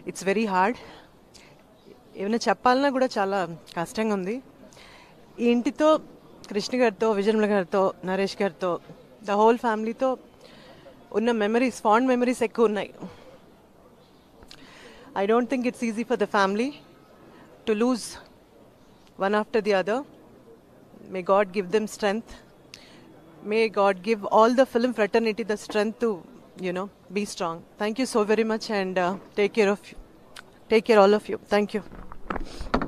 It's very hard ఏమైనా చెప్పాలన్నా కూడా చాలా కష్టంగా ఉంది ఈ ఇంటితో కృష్ణ గారితో విజయన్మల గారితో నరేష్ గారితో ద హోల్ ఫ్యామిలీతో ఉన్న మెమరీస్ ఫాండ్ మెమరీస్ ఎక్కువ ఉన్నాయి I don't think it's easy for the family to lose one after the other may God give them strength may God give all the film fraternity the strength to, you know, be strong. Thank you so very much and uh, take care of you. Take care all of you. Thank you.